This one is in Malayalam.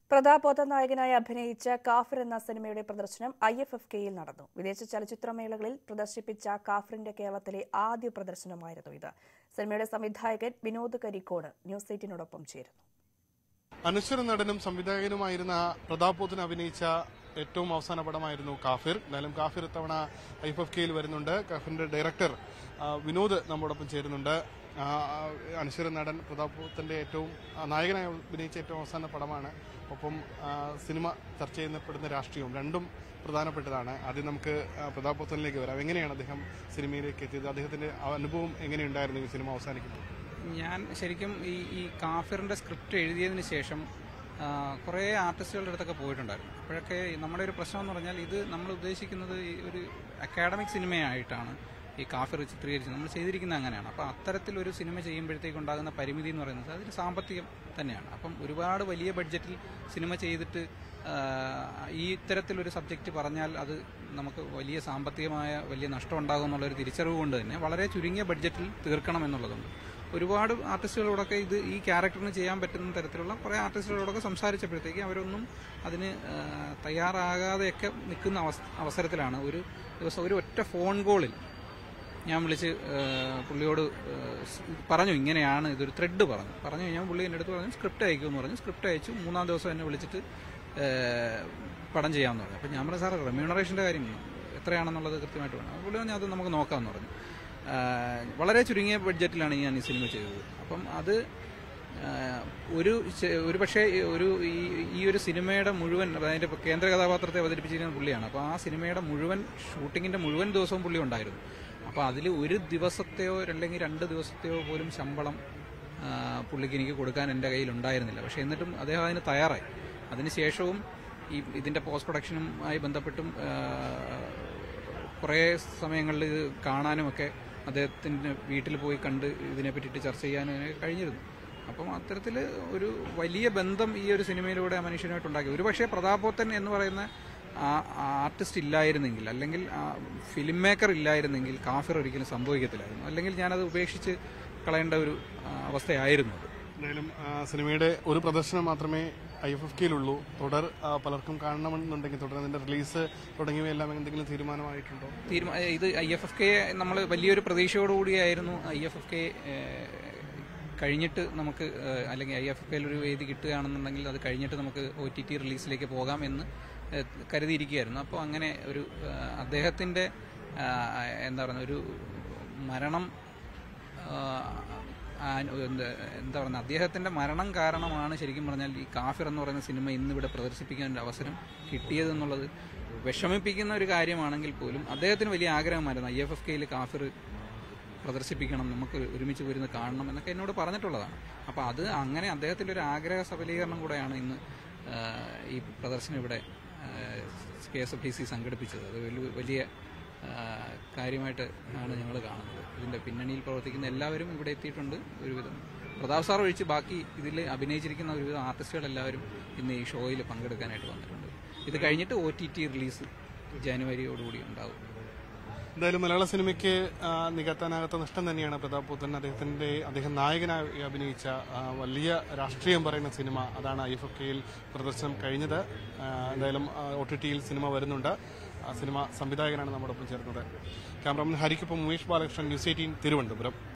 പ്രതാപോധ നായകനായി അഭിനയിച്ച കാഫിർ എന്ന സിനിമയുടെ പ്രദർശനം ഐ എഫ് എഫ് കെയിൽ നടന്നു വിദേശ ചലച്ചിത്രമേളകളിൽ പ്രദർശിപ്പിച്ച കാഫിറിന്റെ കേരളത്തിലെ ആദ്യ പ്രദർശനമായിരുന്നു ഇത് സിനിമയുടെ സംവിധായകൻ വിനോദ് കരിക്കോട് ന്യൂസ് എയ്റ്റിനോടൊപ്പം ചേരുന്നു അനശ്വര നടനും സംവിധായകനുമായിരുന്ന പ്രതാപോത്തിന് അഭിനയിച്ച ഏറ്റവും അവസാന പടമായിരുന്നു കാഫിർ എന്തായാലും കാഫിർ ഇത്തവണ ഐ എഫ് എഫ് കെയിൽ വരുന്നുണ്ട് കാഫിറിന്റെ ഡയറക്ടർ ആ, വിനോദ് നമ്മോടൊപ്പം ചേരുന്നുണ്ട് ആ, അനശ്വര നടൻ പ്രതാപോത്തിന്റെ ഏറ്റവും ആ, നായകനായി അഭിനയിച്ച ഏറ്റവും അവസാന പടമാണ് ഒപ്പം ആ, സിനിമ ചർച്ച ചെയ്യപ്പെടുന്ന രാഷ്ട്രീയവും രണ്ടും പ്രധാനപ്പെട്ടതാണ് ആദ്യം നമുക്ക് ആ, പ്രതാപോത്തനിലേക്ക് വരാം എങ്ങനെയാണ് അദ്ദേഹം സിനിമയിലേക്ക് എത്തിയത് അദ്ദേഹത്തിന്റെ ആ അനുഭവം എങ്ങനെയുണ്ടായിരുന്നു ഈ സിനിമ അവസാനിക്കുമ്പോൾ ഞാൻ ശരിക്കും ഈ ഈ കാഫിറിന്റെ സ്ക്രിപ്റ്റ് എഴുതിയതിന് ശേഷം ആ, കുറേ ആർട്ടിസ്റ്റുകളുടെ അടുത്തൊക്കെ പോയിട്ടുണ്ടായിരുന്നു അപ്പോഴൊക്കെ നമ്മുടെ ഒരു പ്രശ്നം എന്ന് പറഞ്ഞാൽ ഇത് നമ്മൾ ഉദ്ദേശിക്കുന്നത് ഈ ഒരു അക്കാഡമിക് സിനിമയായിട്ടാണ് ഈ കാഫിർ ചിത്രീകരിച്ചത് നമ്മൾ ചെയ്തിരിക്കുന്നത് അങ്ങനെയാണ് അപ്പോൾ അത്തരത്തിലൊരു സിനിമ ചെയ്യുമ്പോഴത്തേക്ക് ഉണ്ടാകുന്ന പരിമിതി എന്ന് പറയുന്നത് അതിന് സാമ്പത്തികം തന്നെയാണ് അപ്പം ഒരുപാട് വലിയ ബഡ്ജറ്റിൽ സിനിമ ചെയ്തിട്ട് ആ, ഈ ഇത്തരത്തിലൊരു സബ്ജക്റ്റ് പറഞ്ഞാൽ അത് നമുക്ക് വലിയ സാമ്പത്തികമായ വലിയ നഷ്ടം ഉണ്ടാകും എന്നുള്ളൊരു തിരിച്ചറിവ് കൊണ്ട് തന്നെ വളരെ ചുരുങ്ങിയ ബഡ്ജറ്റിൽ തീർക്കണം എന്നുള്ളതുണ്ട് ഒരുപാട് ആർട്ടിസ്റ്റുകളോടൊക്കെ ഇത് ഈ ക്യാരക്ടറിന് ചെയ്യാൻ പറ്റുന്ന തരത്തിലുള്ള കുറേ ആർട്ടിസ്റ്റുകളോടൊക്കെ സംസാരിച്ചപ്പോഴത്തേക്ക് അവരൊന്നും അതിന് ആ, തയ്യാറാകാതെയൊക്കെ നിൽക്കുന്ന അവസ്- അവസരത്തിലാണ് ഒരു ദിവസം ഒരു ഒറ്റ ഫോൺ കോളിൽ ഞാൻ വിളിച്ച് ആ, പുള്ളിയോട് ആ, സ് പറഞ്ഞു ഇങ്ങനെയാണ് ഇതൊരു ത്രെഡ് പറഞ്ഞു പറഞ്ഞു കഴിഞ്ഞാൽ പുള്ളി എൻ്റെ അടുത്ത് പറഞ്ഞു സ്ക്രിപ്റ്റ് അയക്കുമെന്ന് പറഞ്ഞു സ്ക്രിപ്റ്റ് അയച്ചു മൂന്നാം ദിവസം എന്നെ വിളിച്ചിട്ട് ആ, പടം ചെയ്യാമെന്ന് പറഞ്ഞു അപ്പം ഞാൻ പറഞ്ഞു സാർ റെമ്യൂണറേഷൻ്റെ കാര്യം എത്രയാണെന്നുള്ളത് കൃത്യമായിട്ട് വേണം അപ്പോൾ പുള്ളി പറഞ്ഞു അത് നമുക്ക് നോക്കാമെന്ന് പറഞ്ഞു ആ, വളരെ ചുരുങ്ങിയ ബഡ്ജറ്റിലാണ് ഞാൻ ഈ സിനിമ ചെയ്തത് അപ്പം അത് ആ, ഒരു ചെ- ഒരു പക്ഷേ ഒരു ഈ ഈ ഒരു സിനിമയുടെ മുഴുവൻ അതിന്റെ കേന്ദ്ര കഥാപാത്രത്തെ അവതരിപ്പിച്ചിരിക്കുന്ന പുള്ളിയാണ് അപ്പോൾ ആ സിനിമയുടെ മുഴുവൻ ഷൂട്ടിങ്ങിന്റെ മുഴുവൻ ദിവസവും പുള്ളി ഉണ്ടായിരുന്നു അപ്പോൾ അതിൽ ഒരു ദിവസത്തെയോ അല്ലെങ്കിൽ രണ്ട് ദിവസത്തെയോ പോലും ശമ്പളം ആ, പുള്ളിക്ക് എനിക്ക് കൊടുക്കാൻ എൻ്റെ കയ്യിൽ ഉണ്ടായിരുന്നില്ല പക്ഷേ എന്നിട്ടും അദ്ദേഹം അതിന് തയ്യാറായി അതിനുശേഷവും ഈ ഇതിന്റെ പോസ്റ്റ് പ്രൊഡക്ഷനുമായി ബന്ധപ്പെട്ടും ആ, കുറേ സമയങ്ങളിൽ ഇത് കാണാനുമൊക്കെ അദ്ദേഹത്തിൻ്റെ വീട്ടിൽ പോയി കണ്ട് ഇതിനെ പറ്റിയിട്ട് ചർച്ച ചെയ്യാനും അതിനൊക്കെ കഴിഞ്ഞിരുന്നു അപ്പം അത്തരത്തിൽ ഒരു വലിയ ബന്ധം ഈ ഒരു സിനിമയിലൂടെ ആ മനുഷ്യനുമായിട്ട് ഉണ്ടാക്കി ഒരുപക്ഷെ പ്രതാപോത്തൻ എന്ന് പറയുന്ന ആ ആർട്ടിസ്റ്റ് ഇല്ലായിരുന്നെങ്കിൽ അല്ലെങ്കിൽ ആ ഫിലിം മേക്കർ ഇല്ലായിരുന്നെങ്കിൽ കാഫിർ ഒരിക്കലും സംഭവിക്കത്തില്ലായിരുന്നു അല്ലെങ്കിൽ ഞാനത് ഉപേക്ഷിച്ച് കളയേണ്ട ഒരു ആ, അവസ്ഥയായിരുന്നു അത് എന്തായാലും ആ, സിനിമയുടെ ഒരു പ്രദർശനം മാത്രമേ ഐ എഫ് എഫ് കെയിലുള്ളൂ തുടർ ആ, പലർക്കും കാണണമെന്നുണ്ടെങ്കിൽ തുടർ അതിന്റെ റിലീസ് തുടങ്ങിയവയെല്ലാം എന്തെങ്കിലും തീരുമാനമായിട്ടുണ്ടോ തീരുമാ ഇത് ഐ എഫ് എഫ് കെ നമ്മൾ വലിയൊരു പ്രതീക്ഷയോടുകൂടിയായിരുന്നു ഐ എഫ് എഫ് കെ കഴിഞ്ഞിട്ട് നമുക്ക് ഏഹ്, അല്ലെങ്കിൽ ഐ എഫ് എഫ് കെയിൽ ഒരു വേദി കിട്ടുകയാണെന്നുണ്ടെങ്കിൽ അത് കഴിഞ്ഞിട്ട് നമുക്ക് ഒ ടി ടി റിലീസിലേക്ക് പോകാം എന്ന് ഏഹ്, കരുതിയിരിക്കുകയായിരുന്നു അപ്പോൾ അങ്ങനെ ഒരു ഏഹ്, അദ്ദേഹത്തിന്റെ ആഹ്, എന്താ പറയുക ഒരു മരണം ആഹ്, ആ- എന്ത് എന്താ പറയുക അദ്ദേഹത്തിന്റെ മരണം കാരണമാണ് ശരിക്കും പറഞ്ഞാൽ ഈ കാഫിർ എന്ന് പറയുന്ന സിനിമ ഇന്നിവിടെ പ്രദർശിപ്പിക്കാൻ ഒരു അവസരം കിട്ടിയതെന്നുള്ളത് വിഷമിപ്പിക്കുന്ന ഒരു കാര്യമാണെങ്കിൽ പോലും അദ്ദേഹത്തിന് വലിയ ആഗ്രഹമായിരുന്നു ഐ എഫ് എഫ് കെയിൽ കാഫിർ പ്രദർശിപ്പിക്കണം നമുക്ക് ഒരുമിച്ച് വരുന്ന കാണണം എന്നൊക്കെ എന്നോട് പറഞ്ഞിട്ടുള്ളതാണ് അപ്പോൾ അത് അങ്ങനെ അദ്ദേഹത്തിന്റെ ഒരു ആഗ്രഹ സബലീകരണം കൂടെയാണ് ഇന്ന് ആ, ഈ പ്രദർശനം ഇവിടെ K S F T C സംഘടിപ്പിച്ചത് അത് വലിയ വലിയ ആ, കാര്യമായിട്ട് ആണ് ഞങ്ങൾ കാണുന്നത് ഇതിന്റെ പിന്നണിയിൽ പ്രവർത്തിക്കുന്ന എല്ലാവരും ഇവിടെ എത്തിയിട്ടുണ്ട് ഒരുവിധം പ്രതാപ് സാർ ഒഴിച്ച് ബാക്കി ഇതിൽ അഭിനയിച്ചിരിക്കുന്ന ഒരുവിധം ആർട്ടിസ്റ്റുകൾ എല്ലാവരും ഇന്ന് ഈ ഷോയിൽ പങ്കെടുക്കാനായിട്ട് വന്നിട്ടുണ്ട് ഇത് കഴിഞ്ഞിട്ട് ഒ ടി ടി റിലീസ് ജാനുവരിയോടുകൂടി ഉണ്ടാവും എന്തായാലും മലയാള സിനിമയ്ക്ക് ആ, നികത്താനാകാത്ത നഷ്ടം തന്നെയാണ് പ്രതാപ് പുത്തൻ അദ്ദേഹത്തിന്റെ അദ്ദേഹം നായകനായി അഭിനയിച്ച ആ, വലിയ രാഷ്ട്രീയം പറയുന്ന സിനിമ അതാണ് ഐ എഫ് എഫ് കെയിൽ പ്രദർശനം കഴിഞ്ഞത് ആ, എന്തായാലും ഒ ടി ടിയിൽ സിനിമ വരുന്നുണ്ട് ആ സിനിമ സംവിധായകനാണ് നമ്മോടൊപ്പം ചേർന്നത് ക്യാമറമാൻ ഹരിക്കൊപ്പം ഉമേഷ് ബാലകൃഷ്ണൻ ന്യൂസ് എയ്റ്റീൻ തിരുവനന്തപുരം